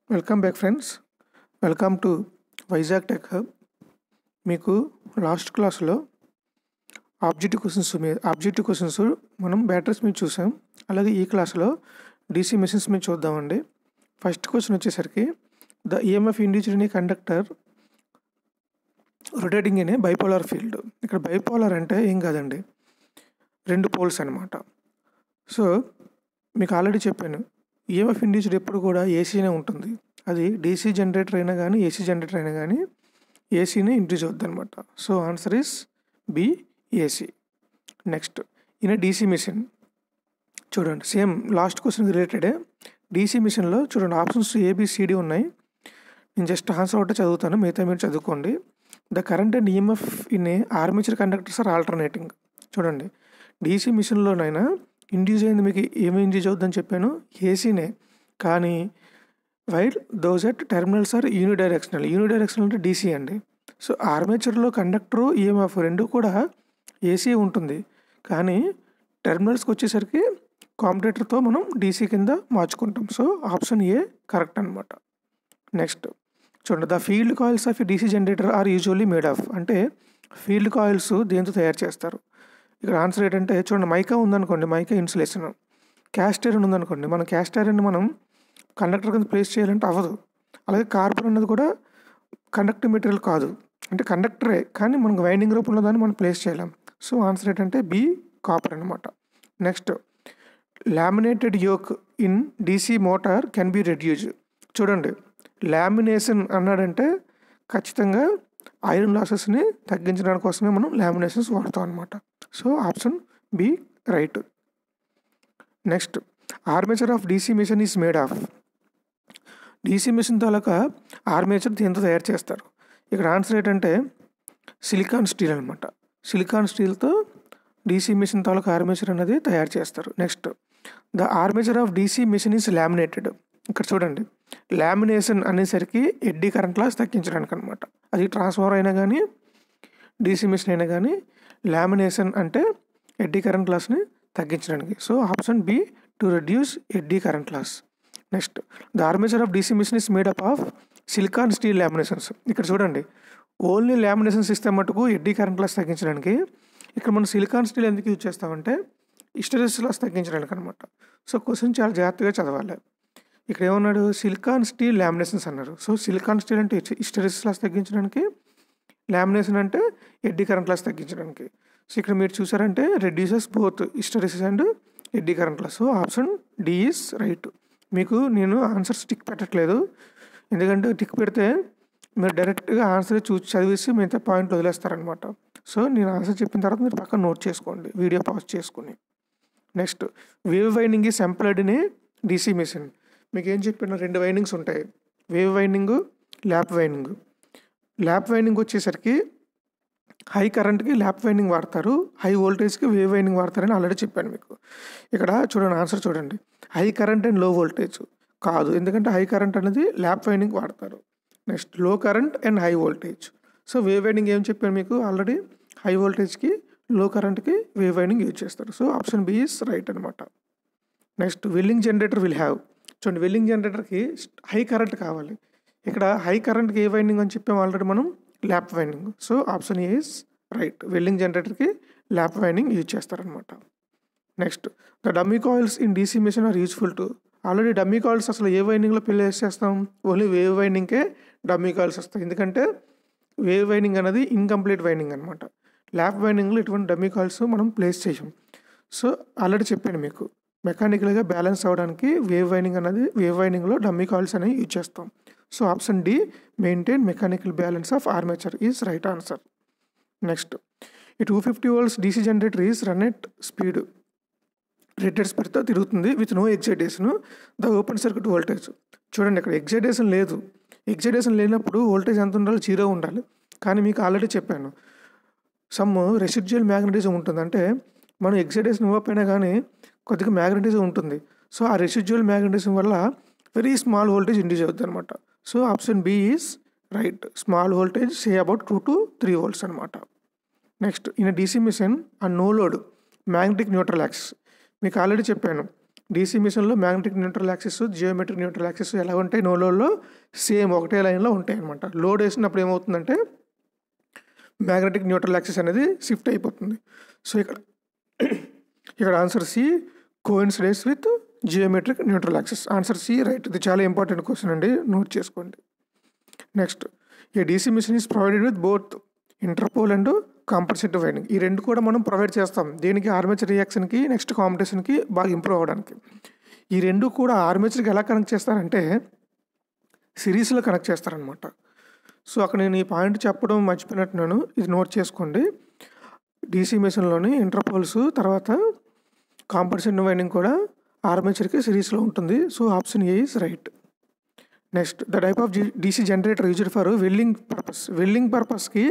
welcome back friends welcome to Vizag tech hub మీకు last క్లాస్లో objective questions మీద objective questions మనం బ్యాటరీస్ మీద చూసాం అలాగే ఈ క్లాస్లో డీసీ మెషిన్స్ మీద చూద్దామండి ఫస్ట్ క్వశ్చన్ వచ్చేసరికి the EMF individual in conductor rotating in a bipolar field ఇక్కడ బైపోలార్ అంటే ఏం కాదండి రెండు పోల్స్ అనమాట సో మీకు ఆల్రెడీ చెప్పాను ఈఎంఎఫ్ ఇండ్యూస్డ్ ఎప్పుడు కూడా ఏసీనే ఉంటుంది అది డీసీ జనరేటర్ అయినా కానీ ఏసీ జనరేటర్ అయినా కానీ ఏసీనే ఇండ్యూస్ అవుద్ది అనమాట so answer is B AC next in DC machine చూడండి సేమ్ లాస్ట్ క్వశ్చన్ రిలేటెడే డీసీ మిషన్లో చూడండి ఆప్షన్స్ ఏబిసిడి ఉన్నాయి నేను జస్ట్ ఆన్సర్ ఒకటే చదువుతాను మిగతా మీరు చదువుకోండి the current and EMF in a armature conductors are alternating చూడండి డీసీ మిషన్లోనైనా ఇండ్యూస్ అయింది మీకు ఏమి ఇండ్యూస్ అవుతుందని చెప్పాను ఏసీనే కానీ while those at terminals are unidirectional unidirectional అంటే డీసీ అండి సో ఆర్మేచర్లో కండక్టరు ఈఎంఎఫ్ రెండు కూడా ఏసీ ఉంటుంది కానీ టెర్మినల్స్కి వచ్చేసరికి కాంపిటేటర్తో మనం డీసీ కింద మార్చుకుంటాం సో ఆప్షన్ ఏ కరెక్ట్ అనమాట నెక్స్ట్ చూడండి the field coils of DC generator are usually made of అంటే ఫీల్డ్ కాయిల్స్ దేంతో తయారు చేస్తారు ఇక్కడ ఆన్సర్ ఏంటంటే చూడండి మైకా ఉందనుకోండి మైకా ఇన్సులేషన్ క్యాస్ట్ ఐరన్ ఉందనుకోండి మనం క్యాస్ట్ ఐరన్ మనం కండక్టర్ కింద ప్లేస్ చేయాలంటే అవ్వదు అలాగే కార్బన్ అన్నది కూడా కండక్టివ్ మెటీరియల్ కాదు అంటే కండక్టరే కానీ మనకు వైండింగ్ రూపంలో దాన్ని మనం ప్లేస్ చేయలేం సో ఆన్సర్ ఏంటంటే బి కాపర్ అనమాట next laminated yoke in DC motor can be reduce చూడండి లామినేషన్ అన్నాడంటే ఖచ్చితంగా ఐరన్ లాసెస్ని తగ్గించడానికి కోసమే మనం లామినేషన్స్ వాడతాం అనమాట so option B right next armature of DC machine is made of DC machine తాలూకా ఆర్మేచర్ దీంతో తయారు చేస్తారు ఇక్కడ ఆన్సర్ ఏంటంటే సిలికాన్ స్టీల్ అనమాట సిలికాన్ స్టీల్తో డీసీ మిషన్ తాలూకా ఆర్మేచర్ అనేది తయారు చేస్తారు next the armature of DC machine is laminated ఇక్కడ చూడండి లామినేషన్ అనేసరికి ఎడ్డీ కరెంట్ లాస్ తగ్గించడానికి అనమాట అది ట్రాన్స్ఫార్మర్ అయినా కానీ డీసీ మిషన్ అయినా కానీ లామినేషన్ అంటే ఎడ్డీ కరెంట్ లాస్ని తగ్గించడానికి so option B to reduce eddy current loss next the armature of DC machine is made up of silicon steel laminations ఇక్కడ చూడండి ఓన్లీ లామినేషన్స్ ఇస్తే మటుకు ఎడ్డీ కరెంట్ లాస్ తగ్గించడానికి ఇక్కడ మనం సిలికాన్ స్టీల్ ఎందుకు యూజ్ చేస్తామంటే ఇస్టరెస్ లాస్ తగ్గించడానికి అనమాట సో క్వశ్చన్ చాలా జాగ్రత్తగా చదవాలి ఇక్కడ ఏమన్నాడు సిలికాన్ స్టీల్ లామినేషన్స్ అన్నారు సో సిలికాన్ స్టీల్ అంటే ఇస్టరెస్ లాస్ తగ్గించడానికి లామినేషన్ అంటే ఎడ్డీ కరెంట్ లాస్ తగ్గించడానికి సో ఇక్కడ మీరు చూసారంటే reduces both hysteresis and eddy current loss so option D is right మీకు నేను ఆన్సర్ టిక్ పెట్టట్లేదు ఎందుకంటే టిక్ పెడితే మీరు డైరెక్ట్గా ఆన్సర్ చూసి చదివేసి మిగతా పాయింట్ వదిలేస్తారనమాట సో నేను ఆన్సర్ చెప్పిన తర్వాత మీరు పక్కన నోట్ చేసుకోండి వీడియో పాజ్ చేసుకుని next wave winding is employed in DC machine మీకు ఏం చెప్పిన రెండు వైండింగ్స్ ఉంటాయి wave winding lap winding lap winding వచ్చేసరికి హై కరెంట్కి ల్యాప్ వైండింగ్ వాడతారు హై వోల్టేజ్కి వేవ్ వైండింగ్ వాడతారని ఆల్రెడీ చెప్పాను మీకు ఇక్కడ చూడండి ఆన్సర్ చూడండి high current and low voltage కాదు ఎందుకంటే హై కరెంట్ అనేది ల్యాప్ వైండింగ్ వాడతారు next low current and high voltage so wave winding ఏం చెప్పాను మీకు ఆల్రెడీ హై వోల్టేజ్కి లో కరెంట్కి వేవ్ వైండింగ్ యూజ్ చేస్తారు so option B is right అనమాట నెక్స్ట్ వెల్లింగ్ జనరేటర్ విల్ హ్యావ్ చూడండి వెల్లింగ్ జనరేటర్కి హై కరెంట్ కావాలి ఇక్కడ హై కరెంట్కి ఏ వైండింగ్ అని చెప్పాము ఆల్రెడీ మనం lap winding so option A is right welding జనరేటర్కి ల్యాప్ వైండింగ్ యూజ్ చేస్తారనమాట next the dummy coils in DC machine are useful to already dummy coils అసలు ఏ వైండింగ్లో ప్లేస్ చేస్తాం ఓన్లీ వేవ్ వైండింగ్కే డమ్మీ కాయిల్స్ వస్తాయి ఎందుకంటే వేవ్ వైండింగ్ అనేది ఇన్కంప్లీట్ వైండింగ్ అనమాట ల్యాప్ వైండింగ్లో ఇటువంటి డమ్మీ కాయిల్స్ మనం ప్లేస్ చేయం సో ఆల్రెడీ చెప్పాను మీకు మెకానికల్గా బ్యాలెన్స్ అవ్వడానికి వేవ్ వైండింగ్ అనేది వేవ్ వైండింగ్లో డమ్మీ కాయిల్స్ అనేవి యూజ్ చేస్తాం so option D maintain mechanical balance of armature is right answer next ఈ two fifty volts DC generator is run at speed rated స్పీడ్తో తిరుగుతుంది with no excitation the open circuit voltage చూడండి ఇక్కడ excitation లేదు excitation లేనప్పుడు voltage ఎంత ఉండాలి zero ఉండాలి కానీ మీకు ఆల్రెడీ చెప్పాను సమ్ రెసిడ్యువల్ మ్యాగ్నటిజం ఉంటుంది అంటే మనం ఎగ్జైటేషన్ ఇవ్వకపోయినా కానీ కొద్దిగా మ్యాగ్నటిజం ఉంటుంది సో ఆ రెసిడ్యువల్ మ్యాగ్నటిజం వల్ల వెరీ స్మాల్ వోల్టేజ్ ఇండ్యూస్ అవుతుంది అనమాట so option B is right small voltage say about two to three volts అనమాట next in DC machine a no load magnetic neutral axis మీకు already చెప్పాను DC మిషన్లో magnetic neutral axis geometric neutral axis ఎలా ఉంటాయి no లోడ్లో same ఒకటే లైన్లో ఉంటాయి అనమాట లోడ్ వేసినప్పుడు ఏమవుతుందంటే మ్యాగ్నెటిక్ న్యూట్రల్ యాక్సిస్ అనేది షిఫ్ట్ అయిపోతుంది సో ఇక్కడ ఇక్కడ answer C coincidence with geometric neutral axis answer C right ఇది చాలా ఇంపార్టెంట్ క్వశ్చన్ అండి నోట్ చేసుకోండి నెక్స్ట్ ఈ DC machine is provided with both interpole and compensating winding ఈ రెండు కూడా మనం ప్రొవైడ్ చేస్తాం దీనికి ఆర్మేచర్ రియాక్షన్కి నెక్స్ట్ కాంపిటీషన్కి బాగా ఇంప్రూవ్ అవ్వడానికి ఈ రెండు కూడా ఆర్మేచర్కి ఎలా కనెక్ట్ చేస్తారంటే సిరీస్లో కనెక్ట్ చేస్తారనమాట సో అక్కడ నేను ఈ పాయింట్ చెప్పడం మర్చిపోయినట్టున్నాను ఇది నోట్ చేసుకోండి డీసీ మిషన్లోని ఇంటర్పోల్స్ తర్వాత కాంపన్సేటివ్ వైండింగ్ కూడా ఆర్మేచర్కి సిరీస్లో ఉంటుంది so option A is right next the type of DC generator used for welding purpose welding పర్పస్కి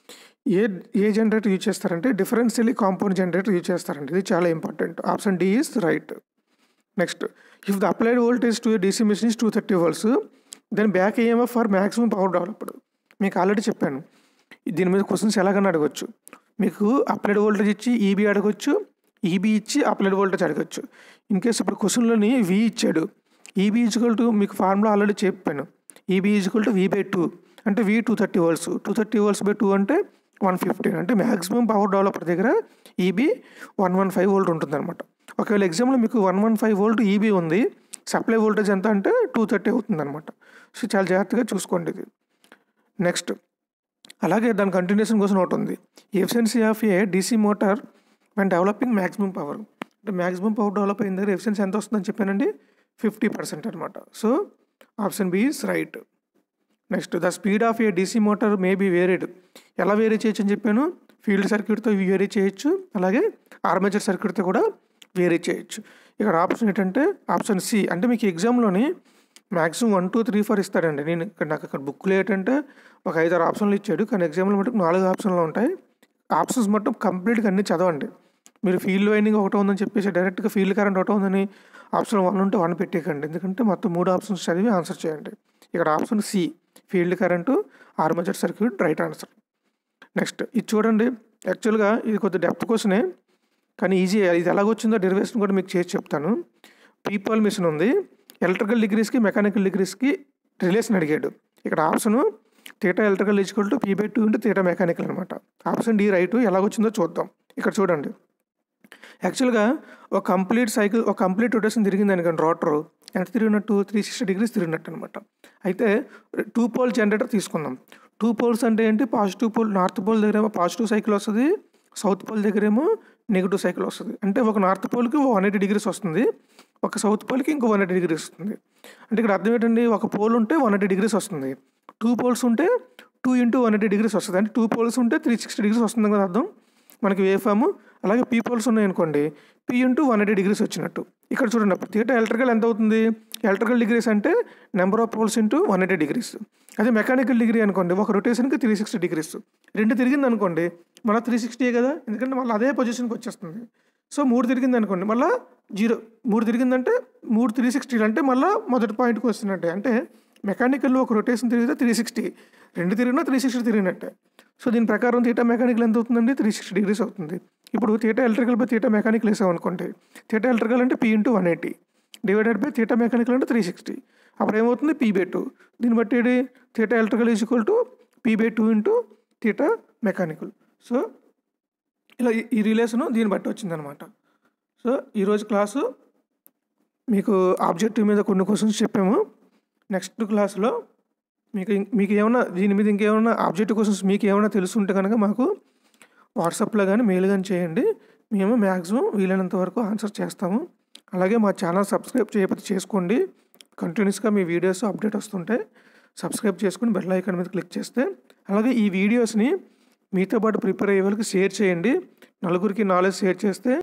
ఏ ఏ జనరేటర్ యూజ్ చేస్తారంటే డిఫరెన్షియలీ కాంపౌండ్ జనరేటర్ యూజ్ చేస్తారండి ఇది చాలా important option D is right next if the applied voltage to DC machine is two thirty volts then back EMF for maximum power developed మీకు already చెప్పాను దీని మీద క్వశ్చన్స్ ఎలాగైనా అడగచ్చు మీకు అప్లైడ్ వోల్టేజ్ ఇచ్చి ఈబీ అడగచ్చు ఈబీ ఇచ్చి అప్లైడ్ వోల్టేజ్ అడగచ్చు ఇన్ కేస్ ఇప్పుడు క్వశ్చన్లోని వి ఇచ్చాడు ఈబీ ఈజ్వల్ టు మీకు ఫార్ములా ఆల్రెడీ చెప్పాను E B equal to V by two అంటే V two thirty volts two thirty volts by two అంటే వన్ ఫిఫ్టీన్ అంటే మ్యాక్సిమం పవర్ డెవలపర్ దగ్గర E B one one five volt ఉంటుంది అనమాట ఒకవేళ ఎగ్జామ్లో మీకు one one five volt E B ఉంది సప్లై వోల్టేజ్ ఎంత అంటే టూ థర్టీ అవుతుంది అనమాట సో చాలా జాగ్రత్తగా చూసుకోండి ఇది నెక్స్ట్ అలాగే దాని కంటిన్యూషన్ కోసం ఒకటి ఉంది efficiency of a DC motor when developing maximum power అంటే మ్యాక్సిమం పవర్ డెవలప్ అయిన దగ్గర ఎఫిషియన్సీ ఎంత వస్తుందని చెప్పానండి ఫిఫ్టీ పర్సెంట్ అనమాట so option B is right next the speed of a DC motor may be varied ఎలా వేరీ చేయొచ్చు అని చెప్పాను ఫీల్డ్ సర్క్యూట్తో వేరీ చేయొచ్చు అలాగే ఆర్మేచర్ సర్క్యూట్తో కూడా వేరీ చేయొచ్చు ఇక్కడ ఆప్షన్ ఏంటంటే ఆప్షన్ సి అంటే మీకు ఎగ్జామ్లోని maximum one two three four ఇస్తాడండి నేను ఇక్కడ నాకు అక్కడ బుక్లో ఏంటంటే ఒక ఐదారు ఆప్షన్లు ఇచ్చాడు కానీ ఎగ్జామ్లో మటుకు నాలుగు ఆప్షన్లు ఉంటాయి ఆప్షన్స్ మొత్తం కంప్లీట్గా అన్నీ చదవండి మీరు ఫీల్డ్ వైండింగ్ ఒకటి ఉందని చెప్పేసి డైరెక్ట్గా ఫీల్డ్ కరెంట్ ఒకటి ఉందని ఆప్షన్ వన్ ఉంటే వన్ పెట్టేయకండి ఎందుకంటే మొత్తం మూడు ఆప్షన్స్ చదివి ఆన్సర్ చేయండి ఇక్కడ option C field current armature circuit right answer next ఇది చూడండి యాక్చువల్గా ఇది కొద్ది డెప్త్ క్వశ్చనే కానీ ఈజీ ఇది ఎలాగొచ్చిందో డెరివేషన్ కూడా మీకు చేసి చెప్తాను పీపాల్ మిషన్ ఉంది ఎలక్ట్రికల్ డిగ్రీస్కి మెకానికల్ డిగ్రీస్కి రిలేషన్ అడిగాడు ఇక్కడ option theta electrical equal to P by two into theta mechanical అనమాట ఆప్షన్ డి రైట్ ఎలాగొచ్చిందో చూద్దాం ఇక్కడ చూడండి యాక్చువల్గా ఒక కంప్లీట్ సైకిల్ ఒక కంప్లీట్ రొటేషన్ తిరిగింది అనుకోండి రోటర్ ఎంత తిరిగినట్టు త్రీ సిక్స్టీ డిగ్రీస్ తిరిగినట్టు అనమాట అయితే టూ పోల్ జనరేటర్ తీసుకుందాం టూ పోల్స్ అంటే ఏంటి పాజిటివ్ పోల్ నార్త్ పోల్ దగ్గర ఏమో పాజిటివ్ సైకిల్ వస్తుంది సౌత్ పోల్ దగ్గర ఏమో నెగిటివ్ సైకిల్ వస్తుంది అంటే ఒక నార్త్ పోల్కి వన్ ఎయిటీ డిగ్రీస్ వస్తుంది ఒక సౌత్ పోల్కి ఇంకో వన్ ఎయిటీ డిగ్రీస్ వస్తుంది అంటే ఇక్కడ అర్థం ఏంటండి ఒక పోల్ ఉంటే వన్ ఎయిటీ డిగ్రీస్ వస్తుంది టూ పోల్స్ ఉంటే two into one eighty degrees వస్తుంది అంటే టూ పోల్స్ ఉంటే త్రీ సిక్స్టీ డిగ్రీస్ వస్తుంది కదా అర్థం మనకి వేవ్ ఫామ్ అలాగే పీ పోల్స్ ఉన్నాయనుకోండి P into one eighty degrees వచ్చినట్టు ఇక్కడ చూడండి అప్పుడు థియేటర్ ఎలక్ట్రికల్ ఎంత అవుతుంది ఎలక్ట్రికల్ డిగ్రీస్ అంటే number of poles into one eighty degrees అదే మెకానికల్ డిగ్రీ అనుకోండి ఒక రొటేషన్కి త్రీ సిక్స్టీ డిగ్రీస్ రెండు తిరిగింది అనుకోండి మళ్ళీ త్రీ సిక్స్టీ కదా ఎందుకంటే మళ్ళీ అదే పొజిషన్కి వచ్చేస్తుంది సో మూడు తిరిగింది అనుకోండి మళ్ళీ జీరో మూడు తిరిగిందంటే మూడు త్రీ సిక్స్టీలు అంటే మళ్ళీ మొదటి పాయింట్కి వస్తున్నట్టే అంటే మెకానికల్లో ఒక రొటేషన్ తిరిగితే త్రీ సిక్స్టీ రెండు తిరిగినా త్రీ సిక్స్టీ తిరిగినట్టే సో దీని ప్రకారం థీటా మెకానికల్ ఎంత అవుతుందండి త్రీ సిక్స్టీ డిగ్రీస్ అవుతుంది ఇప్పుడు theta electrical by theta mechanical వేసాం అనుకోండి థీటా ఎలక్ట్రికల్ అంటే P into one eighty divided by theta mechanical అంటే త్రీ సిక్స్టీ అప్పుడు ఏమవుతుంది పీ బై టూ దీన్ని బట్టి ఏంటి theta electrical is equal to P by two into theta mechanical so ఇలా ఈ- ఈ రిలేషను దీన్ని బట్టి వచ్చిందనమాట సో ఈరోజు క్లాసు మీకు ఆబ్జెక్టివ్ మీద కొన్ని క్వశ్చన్స్ చెప్పాము నెక్స్ట్ క్లాస్లో మీకు ఇం- మీకు ఏమైనా దీని మీద ఇంకేమైనా ఆబ్జెక్టివ్ క్వశ్చన్స్ మీకు ఏమైనా తెలుసుంటే కనుక మాకు వాట్సాప్లో కానీ మెయిల్ కానీ చేయండి మేము మ్యాక్సిమం వీలైనంత వరకు ఆన్సర్ చేస్తాము అలాగే మా ఛానల్ సబ్స్క్రైబ్ చేయకపోతే చేసుకోండి కంటిన్యూస్గా మీ వీడియోస్ అప్డేట్ వస్తుంటాయి సబ్స్క్రైబ్ చేసుకుని బెల్ ఐకాన్ మీద క్లిక్ చేస్తే అలాగే ఈ వీడియోస్ని మీతో పాటు ప్రిపేర్ అయ్యే వాళ్ళకి షేర్ చేయండి నలుగురికి నాలెడ్జ్ షేర్ చేస్తే